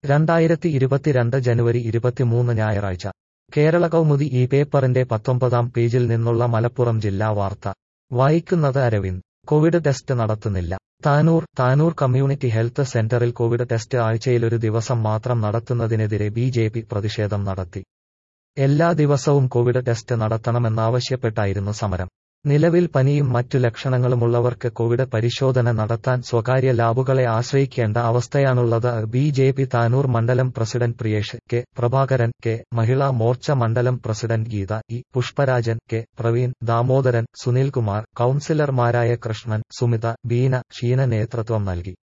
രണ്ടായിരത്തി ഇരുപത്തിരണ്ട് ജനുവരി ഇരുപത്തിമൂന്ന് ഞായറാഴ്ച കേരള കൗമുദി ഈ പേപ്പറിന്റെ പത്തൊമ്പതാം പേജിൽ നിന്നുള്ള മലപ്പുറം ജില്ലാ വാർത്ത വായിക്കുന്നത് അരവിന്ദ് കോവിഡ് ടെസ്റ്റ് നടത്തുന്നില്ല താനൂർ താനൂർ കമ്മ്യൂണിറ്റി ഹെൽത്ത് സെന്ററിൽ കോവിഡ് ടെസ്റ്റ് ആഴ്ചയിലൊരു ദിവസം മാത്രം നടത്തുന്നതിനെതിരെ ബി ജെ പി പ്രതിഷേധം നടത്തി എല്ലാ ദിവസവും കോവിഡ് ടെസ്റ്റ് നടത്തണമെന്നാവശ്യപ്പെട്ടായിരുന്നു സമരം നിലവിൽ പനിയും മറ്റു ലക്ഷണങ്ങളുമുള്ളവർക്ക് കോവിഡ് പരിശോധന നടത്താൻ സ്വകാര്യ ലാബുകളെ ആശ്രയിക്കേണ്ട അവസ്ഥയാണുള്ളത് ബി ജെ പി താനൂർ മണ്ഡലം president Priyesh K Prabhakaran K Mahila Morcha മണ്ഡലം president Geetha E Pushparajan K Praveen Damodaran Sunilkumar കൌൺസിലർമാരായ കൃഷ്ണൻ സുമിത ബീന ഷീന നേതൃത്വം നൽകി